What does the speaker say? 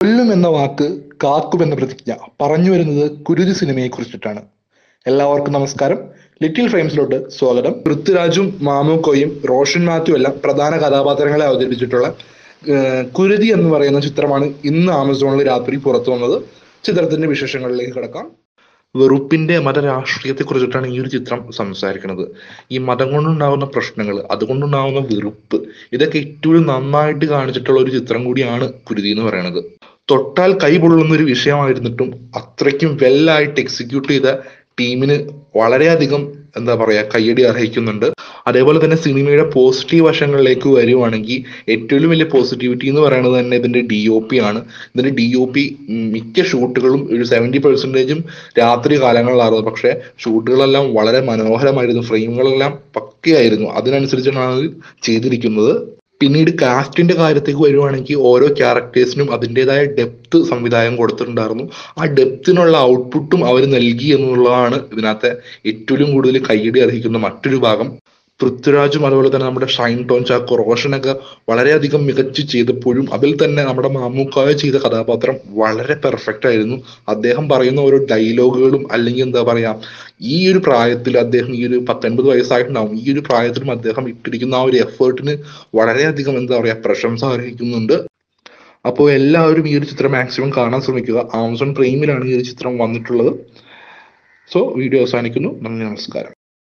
കൊല്ലും എന്ന വാക്ക് കാക്കും എന്ന പ്രതിജ്ഞ പറഞ്ഞു വരുന്നത് കുരുതി സിനിമയെ കുറിച്ചിട്ടാണ് എല്ലാവർക്കും നമസ്കാരം ലിറ്റിൽ ഫ്രെയിംസിലോട്ട് സ്വാഗതം പൃഥ്വിരാജും മാമുക്കോയും റോഷൻ മാത്യു എല്ലാം പ്രധാന കഥാപാത്രങ്ങളെ അവതരിപ്പിച്ചിട്ടുള്ള ഏർ, കുരുതി എന്ന് പറയുന്ന ചിത്രമാണ് ഇന്ന് ആമസോണിൽ രാത്രി പുറത്തു വന്നത് ചിത്രത്തിന്റെ വിശേഷങ്ങളിലേക്ക് കിടക്കാം വെറുപ്പിന്റെ മതരാഷ്ട്രീയത്തെ കുറിച്ചിട്ടാണ് ഈ ഒരു ചിത്രം സംസാരിക്കുന്നത് ഈ മതം കൊണ്ടുണ്ടാകുന്ന പ്രശ്നങ്ങൾ അതുകൊണ്ടുണ്ടാകുന്ന വെറുപ്പ് ഇതൊക്കെ ഏറ്റവും നന്നായിട്ട് കാണിച്ചിട്ടുള്ള ഒരു ചിത്രം കൂടിയാണ് കുരുതി എന്ന് പറയുന്നത് തൊട്ടാൽ കൈ പൊള്ളുന്ന ഒരു വിഷയമായിരുന്നിട്ടും അത്രയ്ക്കും വെല്ലായിട്ട് എക്സിക്യൂട്ട് ചെയ്ത ടീമിന് വളരെയധികം എന്താ പറയാ കയ്യടി അർഹിക്കുന്നുണ്ട് അതേപോലെ തന്നെ സിനിമയുടെ പോസിറ്റീവ് വശങ്ങളിലേക്ക് വരുവാണെങ്കിൽ ഏറ്റവും വലിയ പോസിറ്റിവിറ്റി എന്ന് പറയുന്നത് തന്നെ ഇതിന്റെ ഡി ഒ പി ആണ് ഇതിന്റെ ഡി ഒ പി മിക്ക ഷൂട്ടുകളും ഒരു സെവന്റി പെർസെന്റേജും രാത്രി കാലങ്ങളിലായിരുന്നു പക്ഷെ ഷൂട്ടുകളെല്ലാം വളരെ മനോഹരമായിരുന്നു ഫ്രെയിമുകളെല്ലാം പക്കയായിരുന്നു അതിനനുസരിച്ചാണ് അത് ചെയ്തിരിക്കുന്നത് പിന്നീട് കാസ്റ്റിന്റെ കാര്യത്തേക്ക് വരുവാണെങ്കിൽ ഓരോ ക്യാരക്ടേഴ്സിനും അതിൻ്റെതായ ഡെപ്ത് സംവിധാനം കൊടുത്തിട്ടുണ്ടായിരുന്നു ആ ഡെപ്തിനുള്ള ഔട്ട്പുട്ടും അവർ നൽകി എന്നുള്ളതാണ് ഇതിനകത്തെ ഏറ്റവും കൂടുതൽ കയ്യടി അർഹിക്കുന്ന മറ്റൊരു ഭാഗം പൃഥ്വിരാജും അതുപോലെ തന്നെ നമ്മുടെ ഷൈൻ ടോൺ ചാക്കോ റോഷനൊക്കെ വളരെയധികം മികച്ചു ചെയ്തപ്പോഴും അതിൽ തന്നെ നമ്മുടെ മാമൂക്കായ ചെയ്ത കഥാപാത്രം വളരെ പെർഫെക്റ്റ് ആയിരുന്നു അദ്ദേഹം പറയുന്ന ഓരോ ഡയലോഗുകളും അല്ലെങ്കിൽ എന്താ പറയാ ഈ ഒരു പ്രായത്തിൽ അദ്ദേഹം ഈ ഒരു പത്തൊൻപത് വയസ്സായിട്ടുണ്ടാവും ഈ ഒരു പ്രായത്തിലും അദ്ദേഹം ഇട്ടിരിക്കുന്ന ആ ഒരു എഫേർട്ടിന് വളരെയധികം എന്താ പറയാ പ്രശംസ അർഹിക്കുന്നുണ്ട് അപ്പോൾ എല്ലാവരും ഈ ഒരു ചിത്രം മാക്സിമം കാണാൻ ശ്രമിക്കുക ആമസോൺ പ്രൈമിലാണ് ഈ ഒരു ചിത്രം വന്നിട്ടുള്ളത് സോ വീഡിയോ അവസാനിക്കുന്നു നന്ദി നമസ്കാരം